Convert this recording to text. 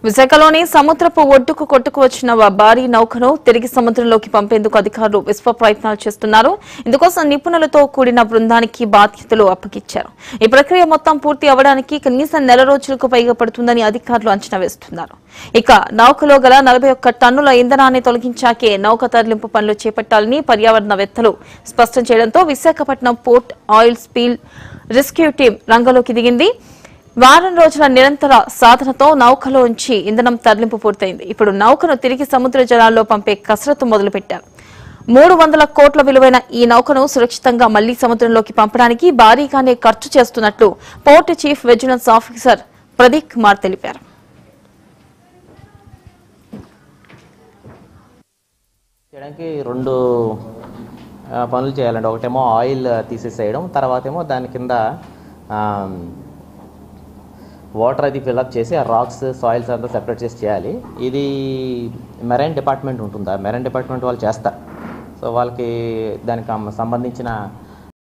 విశాఖలోని సముద్రపు ఒడ్డుకు కొట్టుకు వచ్చిన ఓ భారీ నౌకను తిరిగి సముద్రంలోకి పంపేందుకు అధికారులు విశ్వ ప్రయత్నాలు చేస్తున్నారు ఇందుకోసం నిపుణులతో కూడిన బృందానికి బాధ్యతలు అప్పగించారు ఈ ప్రక్రియ మొత్తం పూర్తి అవ్వడానికి కనీసం నెల రోజులకు పైగా పడుతుందని అధికారులు అంచనా వేస్తున్నారు ఇక నౌకలో గల నలభై ఒక్క టన్నుల ఇంధనాన్ని తొలగించాకే నౌక తరలింపు పనులు చేపట్టాలని పర్యావరణవేత్తలు స్పష్టం చేయడంతో Visakhapatnam port oil spill rescue team రంగంలోకి దిగింది వారం రోజుల నిరంతర సాధనతో నౌకలోంచి ఇంధనం తరలింపు పూర్తయింది ఇప్పుడు నౌకను తిరిగి సముద్ర జలాల్లో పంపే కసరత్తు మొదలుపెట్టారు మూడు వందల కోట్ల విలువైన ఈ నౌకను సురక్షితంగా మళ్లీ సముద్రంలోకి పంపడానికి భారీగానే ఖర్చు చేస్తున్నట్లు port chief vigilance officer Pradeep Kumar తెలిపారు చేయడానికి రెండు ఆ, పనులు చేయాలండి ఒకటేమో ఆయిల్ తీసేసేయడం తర్వాత ఏమో దాని కింద వాటర్ అది ఫిల్అప్ చేసి ఆ రాక్స్ సాయిల్స్ అంతా సెపరేట్ చేసి చేయాలి ఇది మెరైన్ డిపార్ట్మెంట్ ఉంటుంది ఆ మెరైన్ డిపార్ట్మెంట్ వాళ్ళు చేస్తారు సో వాళ్ళకి దానికి అమ్మ- సంబంధించిన